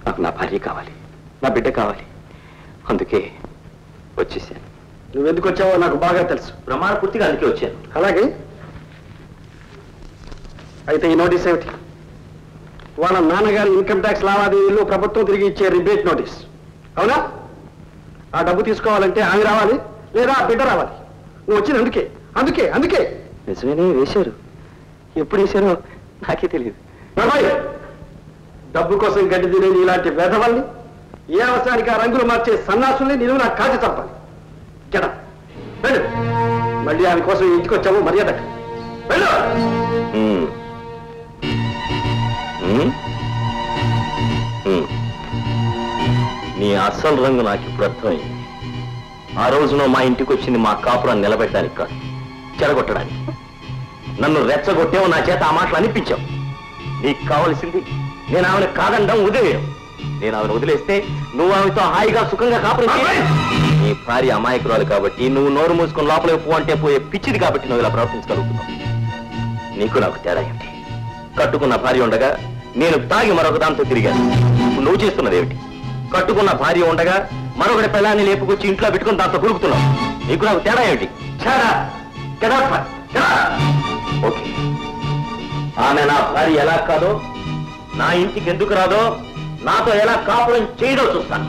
నాకు నా భార్య కావాలి నా బిడ్డ కావాలి అందుకే వచ్చేసాను నువ్వెందుకు వచ్చావో నాకు బాగా తెలుసు ప్రమాణ పూర్తిగా అందుకే వచ్చాను అలాగే అయితే ఈ నోటీస్ ఏమిటి వాళ్ళ నాన్నగారి ఇన్కమ్ ట్యాక్స్ లావాదేవీలు ప్రభుత్వం తిరిగి ఇచ్చే రిబేట్ నోటీస్ అవునా ఆ డబ్బు తీసుకోవాలంటే ఆమె రావాలి లేదా ఆ బిడ్డ రావాలి నువ్వు వచ్చింది అందుకే అందుకే అందుకే నిజమేనే వేశారు ఎప్పుడు వేశారో నాకే తెలియదు బాబాయ్ డబ్బు కోసం గడ్డి తినే ఇలాంటి వెధవల్ని ఏ అవసరానికి ఆ రంగులు మార్చే సన్నాసుల్ని నిలువు నాకు కాచి చంపాలి జడ వెళ్ళు మళ్ళీ ఆమె కోసం ఇంటికి వచ్చాము మర్యాద వెళ్ళు ఉమ్. ఉమ్? ఉమ్. నీ అసలు రంగు నాకు ఇప్పుడు అర్థమైంది ఆ రోజున మా ఇంటికి వచ్చింది మా కాపురాన్ని నిలబెట్టడానికి కాదు చెడగొట్టడానికి నన్ను రెచ్చగొట్టేవు నా చేత ఆ మాటలు అనిపించావు నీకు కావలసింది నేను ఆమెను కాదండం వదిలేయడం నేను ఆమెను వదిలేస్తే నువ్వు ఆమెతో హాయిగా సుఖంగా కాపురం చేయాలి నీ భార్య అమాయకురాలు కాబట్టి నువ్వు నోరు మూసుకొని లోపలికి పో అంటే పోయే పిచ్చిది కాబట్టి నువ్వు ఇలా ప్రవర్తించగలుగుతున్నావు నీకు నాకు తేడా ఏమిటి కట్టుకున్న భార్య ఉండగా నేను తాగి మరొక దాంతో తిరిగాను ఇప్పుడు నువ్వు చేస్తున్నది ఏమిటి కట్టుకున్న భార్య ఉండగా మరొకటి పిల్లాన్ని లేపుకొచ్చి ఇంట్లో పెట్టుకుని దాంతో గురుకుతున్నావు నీకు నాకు తేడా ఏమిటి ఓకే ఆమె నా భార్య ఎలా కాదో నా ఇంటికి ఎందుకు రాదో నాతో ఎలా కాపురం చేయడో చూస్తాను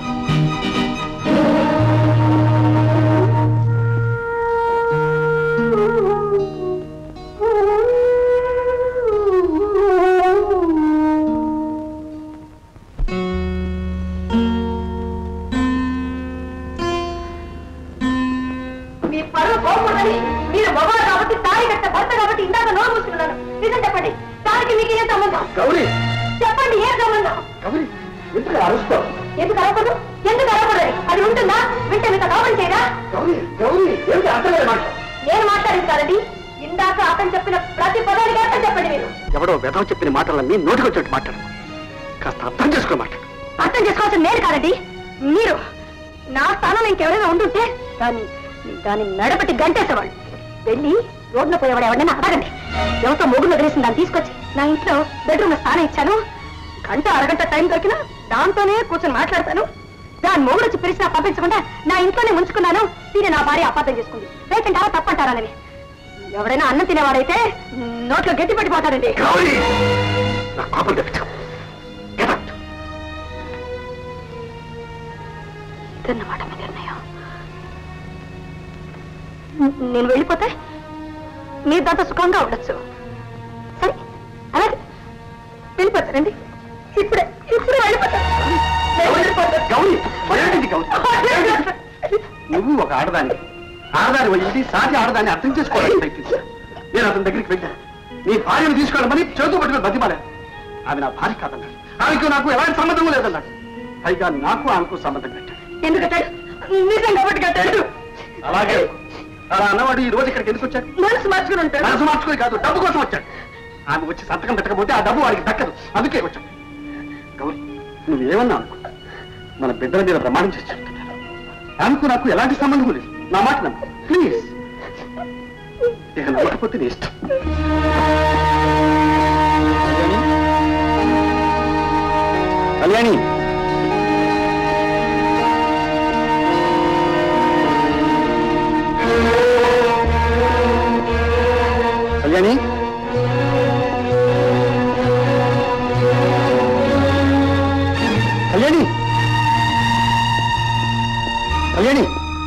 మీ పరువు పోకూడదని మీరు మగవారు కాబట్టి తాళి కట్ట భర్త కాబట్టి ఇందాక నోరు మూసుకున్నాను నిజం చెప్పండి దానికి మీకు ఏం సంబంధం గౌరీ చెప్పండి ఏం సంబంధం గౌరీ ఎందుకు అరుస్తావు ఎందుకు అరవకూడదు ఎందుకు అరవకూడదు అది ఉంటుందా వింటే మీకు దోహం చేయరా గౌరీ గౌరీ ఏమిటి అర్థమే మాట నేను మాట్లాడింది కాదండి ఇందాక అతను చెప్పిన ప్రతి పదానికి అర్థం చెప్పండి మీరు ఎవడో వెధవ చెప్పిన మాటలన్నీ నోటికొచ్చినట్టు మాట్లాడు కాస్త అర్థం చేసుకో మాట్లాడు అర్థం చేసుకోవాల్సిన నేను కాదండి మీరు నా స్థానంలో ఇంకెవరైనా ఉండుంటే దాన్ని దాన్ని నడపట్టి గంటేసేవాళ్ళు వెళ్ళి రోడ్లో పోయేవాడు ఎవరైనా అడగండి ఎవరితో మొగుడు వదిలేసిన దాన్ని తీసుకొచ్చి నా ఇంట్లో బెడ్రూమ్ లో స్థానం ఇచ్చాను గంట అరగంట టైం దొరికినా దాంతోనే కూర్చొని మాట్లాడతాను దాని మొగుడు వచ్చి పిలిచినా పంపించకుండా నా ఇంట్లోనే ఉంచుకున్నాను దీన్ని నా భార్య అపార్థం చేసుకుంది రేపంటారా తప్పంటారని ఎవరైనా అన్నం తినేవాడైతే నోట్లో గట్టి పట్టిపోతాడండి గౌరీ నా కోపం తెప్పించావు Get out. ఇదన్నమాట మీ నిర్ణయం నేను వెళ్ళిపోతే మీరు దాంతో సుఖంగా ఉండొచ్చు సరే అలాగే వెళ్ళిపోతారండి ఇప్పుడే ఇప్పుడే వెళ్ళిపోతాను నేను వెళ్ళిపోతాను. గౌరీ ఏంటిది గౌరీ నువ్వు ఒక ఆడదాన్ని ఆడదాని వదిలి సాటి ఆడదాన్ని అర్థం చేసుకోవడానికి ప్రయత్నించా నేను అతని దగ్గరికి వెళ్ళాను నీ భార్యను తీసుకోవడమని చేతు పట్టుకుని బతిమాలాను ఆమె నా భార్య కాదన్నాడు ఆమెకు నాకు ఎలాంటి సంబంధం లేదన్నాడు పైగా నాకు ఆమెకు సంబంధం కట్టాడు ఎందుకు కట్టాడు నిజంగా ఒకటి కట్టాడు అలాగే అలా అన్నవాడు ఈ రోజు ఇక్కడికి ఎందుకు వచ్చాడు మనసు మార్చుకుని ఉంటాడు మనసు మార్చుకుని కాదు డబ్బు కోసం వచ్చాడు ఆమె వచ్చి సంతకం పెట్టకపోతే ఆ డబ్బు వాడికి దక్కదు అందుకే వచ్చాడు గౌరీ నువ్వేమన్నా అనుకో మన బిడ్డల మీద ప్రమాణం చేసి చెప్తున్నాను ఆమెకు నాకు ఎలాంటి సంబంధం లేదు నా మాట నమ్ము ప్లీజ్ ఇక నమ్మకపోతే నీ ఇష్టం కళ్యాణి కళ్యాణి కళ్యాణి కళ్యాణి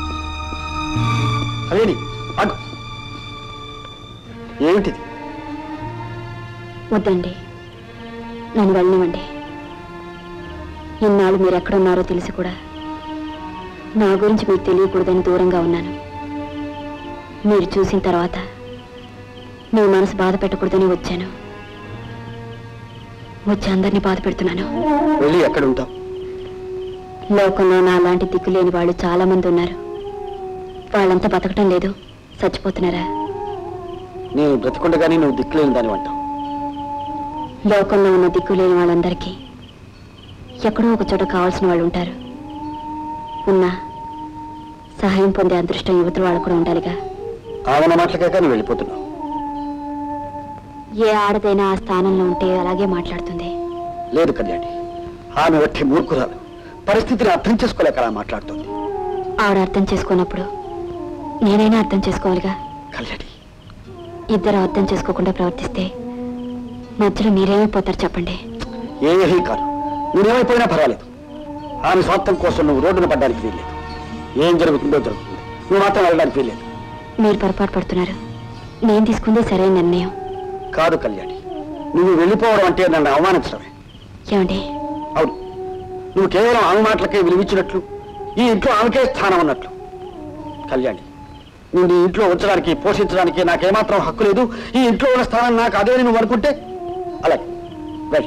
కళ్యాణి ఆగు ఏమిటిది వద్దండి నన్ను వెళ్ళనివ్వండి ఇన్నాళ్ళు మీరు ఎక్కడున్నారో తెలిసి కూడా నా గురించి మీకు తెలియకూడదని దూరంగా ఉన్నాను మీరు చూసిన తర్వాత మీ మనసు బాధ పెట్టకూడదని వచ్చాను వచ్చి అందరినీ బాధ పెడుతున్నాను వెళ్ళి ఎక్కడ ఉంటావు లోకంలో నా లాంటి దిక్కు లేని వాళ్ళు చాలా మంది ఉన్నారు వాళ్ళంతా బతకటం లేదు చచ్చిపోతున్నారా నేను బ్రతికుండగానే నువ్వు దిక్కులేని దాని అంటావు లోకంలో ఉన్న దిక్కు లేని వాళ్ళందరికీ ఎక్కడో ఒక చోట కావాల్సిన వాళ్ళు ఉంటారు ఉన్నా సహాయం పొందే అదృష్టం యువతల వాళ్ళు కూడా ఉండాలిగా ఆమెన మాటలకే నువ్వు వెళ్ళిపోతున్నావు ఏ ఆడదైనా ఆ స్థానంలో ఉంటే అలాగే మాట్లాడుతుంది లేదు కళ్యాణి ఆమె వట్టి మూర్ఖురాలు పరిస్థితిని అర్థం చేసుకోలేక అలా మాట్లాడుతుంది ఆవిడ అర్థం చేసుకున్నప్పుడు నేనైనా అర్థం చేసుకోవాలిగా కళ్యాణి ఇద్దరు అర్థం చేసుకోకుండా ప్రవర్తిస్తే మధ్యలో మీరేమైపోతారు చెప్పండి ఏమీ కాదు నువ్వేమైపోయినా పర్వాలేదు ఆమె స్వార్థం కోసం నువ్వు రోడ్డున పడ్డానికి వీల్లేదు ఏం జరుగుతుందో జరుగుతుంది నువ్వు మాత్రం వెళ్ళడానికి వీల్లేదు మీరు పొరపాటు పడుతున్నారు నేను తీసుకుందే సరైన నిర్ణయం కాదు కళ్యాణి నువ్వు వెళ్ళిపోవడం అంటే నన్ను అవమానించడమే ఏమండి అవును నువ్వు కేవలం ఆమె మాటలకే విలువించినట్లు ఈ ఇంట్లో ఆమెకే స్థానం ఉన్నట్లు కళ్యాణి నువ్వు నీ ఇంట్లో ఉంచడానికి పోషించడానికి నాకేమాత్రం హక్కు లేదు ఈ ఇంట్లో ఉన్న స్థానం నాకు అదే అని నువ్వు అనుకుంటే అలాగే వెళ్ళి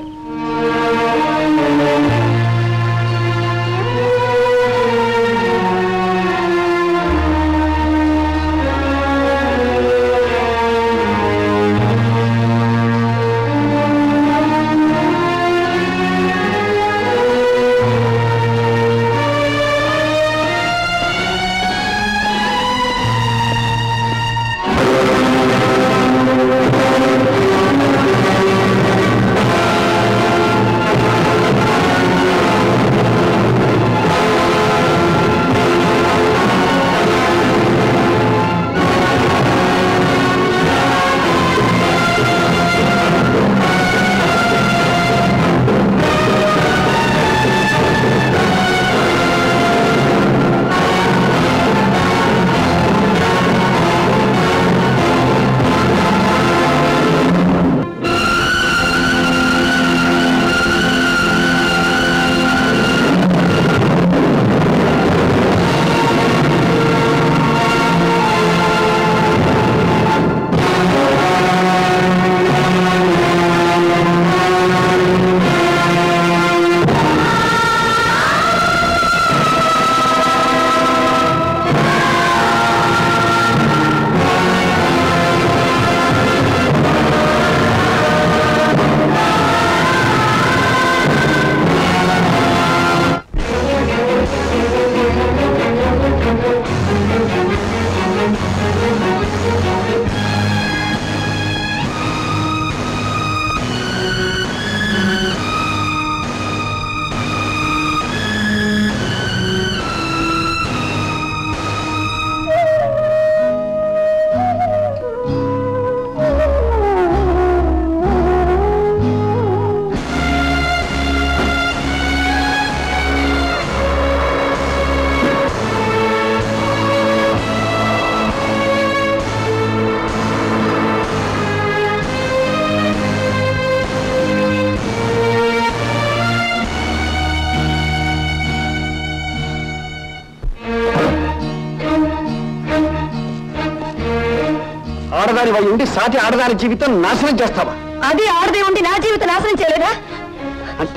ఆడదాని వై ఉండి సాటి ఆడదాని జీవితం నాశనం చేస్తావా అది ఆడదే ఉండి నా జీవితం నాశనం చేయలేదా అంటే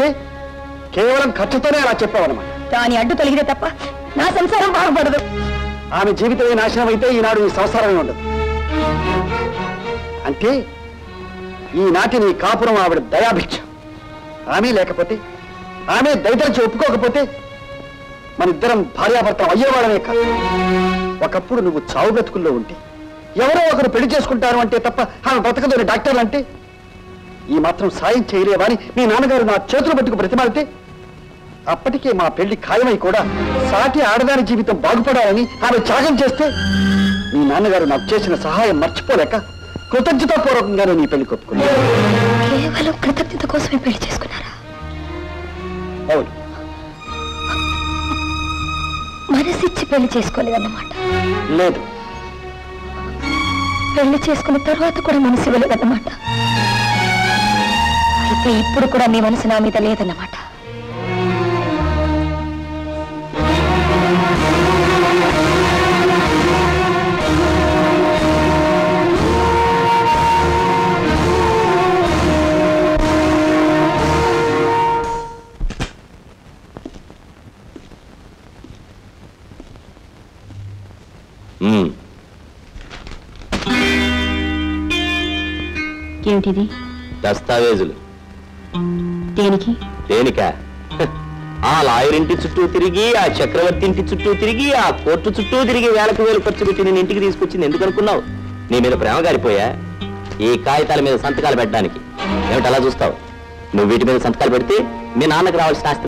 కేవలం ఖర్చుతోనే అలా చెప్పావన్నమాట దాని అడ్డు తొలగితే తప్ప నా సంసారం బాగుపడదు ఆమె జీవితమే నాశనం అయితే ఈనాడు ఈ సంసారమే ఉండదు అంటే ఈనాటి నీ కాపురం ఆవిడ దయాభిక్ష ఆమె లేకపోతే ఆమె దయదలిచి ఒప్పుకోకపోతే మన ఇద్దరం భార్యాభర్తం అయ్యేవాళ్ళమే కాదు ఒకప్పుడు నువ్వు చావు బ్రతుకుల్లో ఉంటే ఎవరో ఒకరు పెళ్లి చేసుకుంటారు అంటే తప్ప ఆమె బ్రతకదని డాక్టర్లు అంటే ఈ మాత్రం సాయం చేయలేవని మీ నాన్నగారు నా చేతులు పట్టుకు బ్రతిమాలితే అప్పటికే మా పెళ్లి ఖాయమై కూడా సాటి ఆడదాని జీవితం బాగుపడాలని ఆమె త్యాగం చేస్తే మీ నాన్నగారు నాకు చేసిన సహాయం మర్చిపోలేక కృతజ్ఞతాపూర్వకంగానే నీ పెళ్లి కొప్పుకున్నాను కేవలం కృతజ్ఞత కోసమే పెళ్లి చేసుకున్నారా అవును మనసిచ్చి పెళ్లి చేసుకోలేదన్నమాట లేదు పెళ్లి చేసుకున్న తర్వాత కూడా మనసు ఇవ్వలేదన్నమాట అయితే ఇప్పుడు కూడా మీ మనసు నా మీద లేదన్నమాట ఉమ్, ఏమిటిది దస్తావేజులు దేనికి దేనిక ఆ లాయర్ ఇంటి చుట్టూ తిరిగి ఆ చక్రవర్తి ఇంటి చుట్టూ తిరిగి ఆ కోర్టు చుట్టూ తిరిగి వేలకు వేలు ఖర్చు పెట్టి నేను ఇంటికి తీసుకొచ్చింది ఎందుకు అనుకున్నావు నీ మీద ప్రేమ గారిపోయా ఈ కాగితాల మీద సంతకాలు పెట్టడానికి ఏమిటి అలా చూస్తావు నువ్వు వీటి మీద సంతకాలు పెడితే మీ నాన్నకు రావాల్సిన ఆస్తి